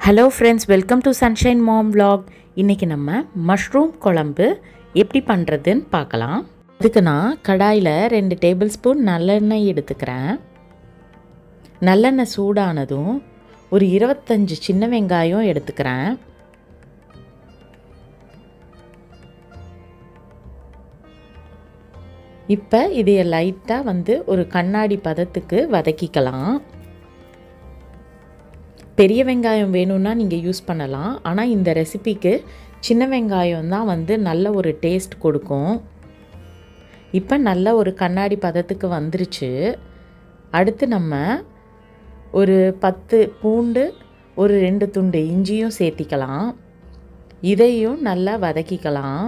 hello friends welcome to Sunshine Mom vlog இன்றைக்கி நம்ம mushroom குழம்பு எப்படி பண்ணுறதுன்னு பார்க்கலாம் அதுக்கு நான் கடாயில் ரெண்டு டேபிள் ஸ்பூன் நல்லெண்ணெய் எடுத்துக்கிறேன் நல்லெண்ணெய் சூடானதும் ஒரு இருபத்தஞ்சி சின்ன வெங்காயம் எடுத்துக்கிறேன் இப்போ இதைய லைட்டாக வந்து ஒரு கண்ணாடி பதத்துக்கு வதக்கிக்கலாம் பெரிய வெங்காயம் வேணும்னா நீங்கள் யூஸ் பண்ணலாம் ஆனால் இந்த ரெசிபிக்கு சின்ன வெங்காயம் தான் வந்து நல்ல ஒரு டேஸ்ட் கொடுக்கும் இப்போ நல்ல ஒரு கண்ணாடி பதத்துக்கு வந்துருச்சு அடுத்து நம்ம ஒரு பத்து பூண்டு ஒரு ரெண்டு துண்டு இஞ்சியும் சேர்த்திக்கலாம் இதையும் நல்லா வதக்கிக்கலாம்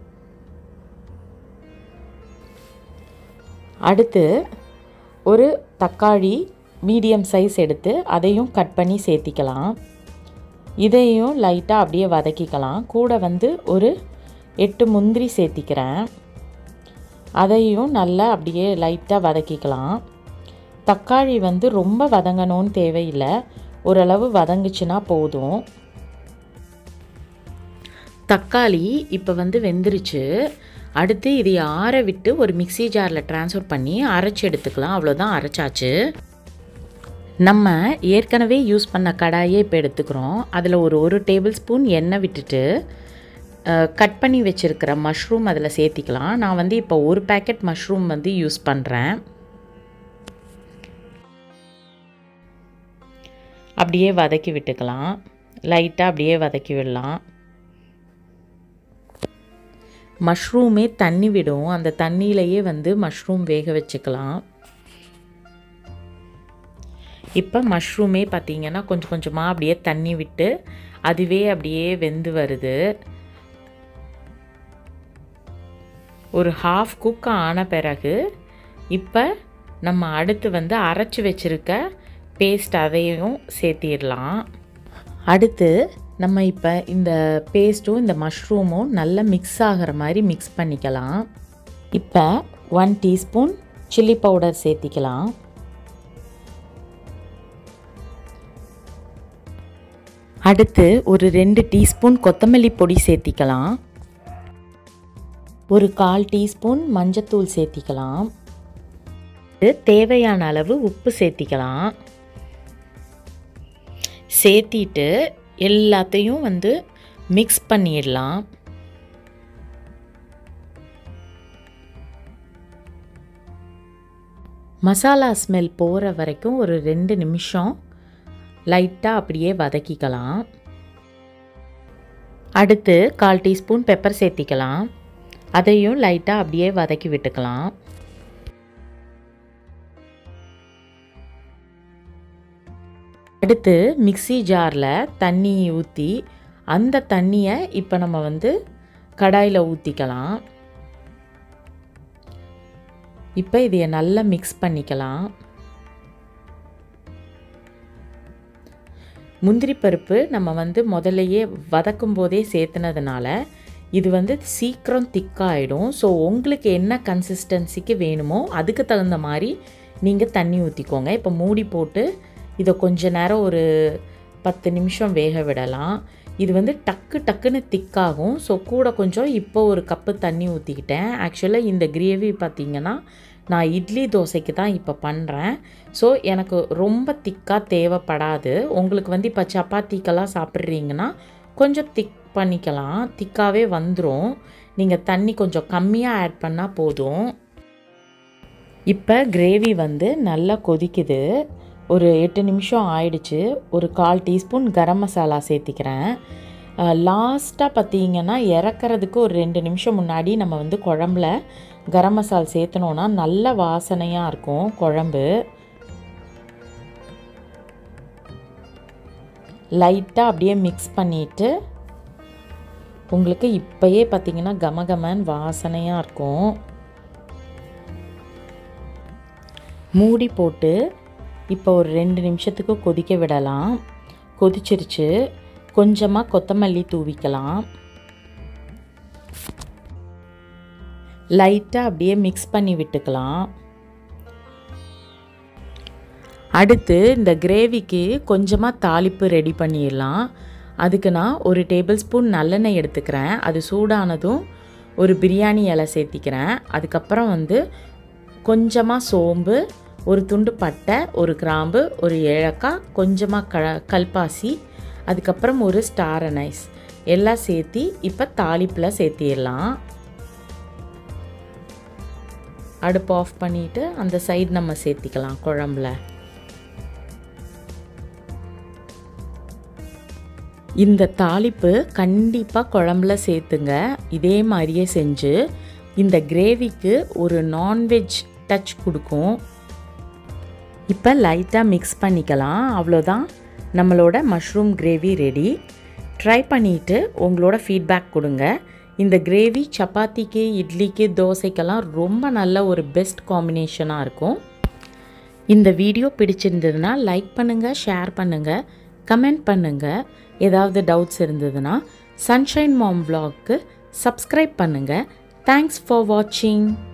அடுத்து ஒரு தக்காளி மீடியம் சைஸ் எடுத்து அதையும் கட் பண்ணி சேர்த்திக்கலாம் இதையும் லைட்டாக அப்படியே வதக்கிக்கலாம் கூட வந்து ஒரு எட்டு முந்திரி சேர்த்திக்கிறேன் அதையும் நல்லா அப்படியே லைட்டாக வதக்கிக்கலாம் தக்காளி வந்து ரொம்ப வதங்கணும்னு தேவையில்லை ஓரளவு வதங்குச்சுன்னா போதும் தக்காளி இப்போ வந்து வெந்துருச்சு அடுத்து இதை ஆற விட்டு ஒரு மிக்சி ஜாரில் ட்ரான்ஸ்ஃபர் பண்ணி அரைச்சி எடுத்துக்கலாம் அவ்வளோதான் அரைச்சாச்சு நம்ம ஏற்கனவே யூஸ் பண்ண கடாயே இப்போ எடுத்துக்கிறோம் அதில் ஒரு ஒரு டேபிள் ஸ்பூன் எண்ணெய் விட்டுட்டு கட் பண்ணி வச்சுருக்கிற மஷ்ரூம் அதில் சேர்த்திக்கலாம் நான் வந்து இப்போ ஒரு பேக்கெட் மஷ்ரூம் வந்து யூஸ் பண்ணுறேன் அப்படியே வதக்கி விட்டுக்கலாம் லைட்டாக அப்படியே வதக்கி விடலாம் மஷ்ரூமே தண்ணி விடும் அந்த தண்ணியிலையே வந்து மஷ்ரூம் வேக வச்சுக்கலாம் இப்போ மஷ்ரூமே பார்த்திங்கன்னா கொஞ்சம் கொஞ்சமாக அப்படியே தண்ணி விட்டு அதுவே அப்படியே வெந்து வருது ஒரு ஹாஃப் குக் ஆன பிறகு இப்போ நம்ம அடுத்து வந்து அரைச்சி வச்சுருக்க பேஸ்ட் அதையும் சேர்த்திடலாம் அடுத்து நம்ம இப்போ இந்த பேஸ்ட்டும் இந்த மஷ்ரூமும் நல்லா மிக்ஸ் ஆகிற மாதிரி மிக்ஸ் பண்ணிக்கலாம் இப்போ ஒன் டீஸ்பூன் சில்லி பவுடர் சேர்த்திக்கலாம் அடுத்து ஒரு ரெண்டு டீஸ்பூன் கொத்தமல்லி பொடி சேர்த்திக்கலாம் ஒரு கால் டீஸ்பூன் மஞ்சத்தூள் சேர்த்திக்கலாம் தேவையான அளவு உப்பு சேர்த்திக்கலாம் சேர்த்திட்டு எல்லாத்தையும் வந்து மிக்ஸ் பண்ணிடலாம் மசாலா ஸ்மெல் போகிற வரைக்கும் ஒரு ரெண்டு நிமிஷம் லைட்டாக அப்படியே வதக்கிக்கலாம் அடுத்து கால் டீஸ்பூன் பெப்பர் சேர்த்திக்கலாம் அதையும் லைட்டாக அப்படியே வதக்கி விட்டுக்கலாம் அடுத்து மிக்சி ஜாரில் தண்ணி ஊற்றி அந்த தண்ணியை இப்போ நம்ம வந்து கடாயில் ஊற்றிக்கலாம் இப்போ இதையை நல்லா மிக்ஸ் பண்ணிக்கலாம் முந்திரி பருப்பு நம்ம வந்து முதல்லையே வதக்கும் போதே சேர்த்துனதுனால இது வந்து சீக்கிரம் திக்காயிடும் ஸோ உங்களுக்கு என்ன கன்சிஸ்டன்சிக்கு வேணுமோ அதுக்கு தகுந்த மாதிரி நீங்கள் தண்ணி ஊற்றிக்கோங்க இப்போ மூடி போட்டு இதை கொஞ்ச நேரம் ஒரு பத்து நிமிஷம் வேக விடலாம் இது வந்து டக்கு டக்குன்னு திக்காகும் ஸோ கூட கொஞ்சம் இப்போ ஒரு கப்பு தண்ணி ஊற்றிக்கிட்டேன் ஆக்சுவலாக இந்த கிரேவி பார்த்திங்கன்னா நான் இட்லி தோசைக்கு தான் இப்போ பண்ணுறேன் ஸோ எனக்கு ரொம்ப திக்காக தேவைப்படாது உங்களுக்கு வந்து இப்போ சப்பாத்திக்கெல்லாம் சாப்பிட்றீங்கன்னா கொஞ்சம் திக் பண்ணிக்கலாம் திக்காகவே வந்துடும் நீங்கள் தண்ணி கொஞ்சம் கம்மியாக ஆட் பண்ணால் போதும் இப்போ கிரேவி வந்து நல்லா கொதிக்குது ஒரு எட்டு நிமிஷம் ஆயிடுச்சு ஒரு கால் டீஸ்பூன் கரம் மசாலா சேர்த்திக்கிறேன் லாஸ்ட்டாக பார்த்தீங்கன்னா இறக்கிறதுக்கு ஒரு ரெண்டு நிமிஷம் முன்னாடி நம்ம வந்து குழம்புல கரம் மசால் சேர்த்தனோன்னா நல்ல வாசனையாக இருக்கும் குழம்பு லைட்டாக அப்படியே மிக்ஸ் பண்ணிவிட்டு உங்களுக்கு இப்போயே பார்த்தீங்கன்னா கமகமன் வாசனையாக இருக்கும் மூடி போட்டு இப்போ ஒரு ரெண்டு நிமிஷத்துக்கு கொதிக்க விடலாம் கொதிச்சிருச்சு கொஞ்சமாக கொத்தமல்லி தூவிக்கலாம் லைட்டாக அப்படியே மிக்ஸ் பண்ணி விட்டுக்கலாம் அடுத்து இந்த கிரேவிக்கு கொஞ்சமாக தாளிப்பு ரெடி பண்ணிடலாம் அதுக்கு நான் ஒரு டேபிள் ஸ்பூன் நல்லெண்ணெய் எடுத்துக்கிறேன் அது சூடானதும் ஒரு பிரியாணி இலை சேர்த்திக்கிறேன் அதுக்கப்புறம் வந்து கொஞ்சமாக சோம்பு ஒரு துண்டு பட்டை ஒரு கிராம்பு ஒரு ஏலக்காய் கொஞ்சமாக க கல்பாசி அதுக்கப்புறம் ஒரு ஸ்டார் அனைஸ் எல்லாம் சேர்த்தி இப்போ தாளிப்பில் சேர்த்திடலாம் அடுப்பு ஆஃப் பண்ணிவிட்டு அந்த சைடு நம்ம சேர்த்திக்கலாம் குழம்புல இந்த தாளிப்பு கண்டிப்பாக குழம்புல சேர்த்துங்க இதே மாதிரியே செஞ்சு இந்த கிரேவிக்கு ஒரு நான்வெஜ் டச் கொடுக்கும் இப்போ லைட்டாக மிக்ஸ் பண்ணிக்கலாம் அவ்வளோதான் நம்மளோட மஷ்ரூம் கிரேவி ரெடி ட்ரை பண்ணிவிட்டு உங்களோட ஃபீட்பேக் கொடுங்க இந்த கிரேவி சப்பாத்திக்கு இட்லிக்கு தோசைக்கெல்லாம் ரொம்ப நல்ல ஒரு பெஸ்ட் காம்பினேஷனாக இருக்கும் இந்த வீடியோ பிடிச்சிருந்ததுன்னா லைக் பண்ணுங்கள் ஷேர் பண்ணுங்கள் கமெண்ட் பண்ணுங்கள் ஏதாவது டவுட்ஸ் இருந்ததுன்னா சன்ஷைன் மாம் vlogக்கு சப்ஸ்கிரைப் பண்ணுங்கள் தேங்க்ஸ் ஃபார் வாட்சிங்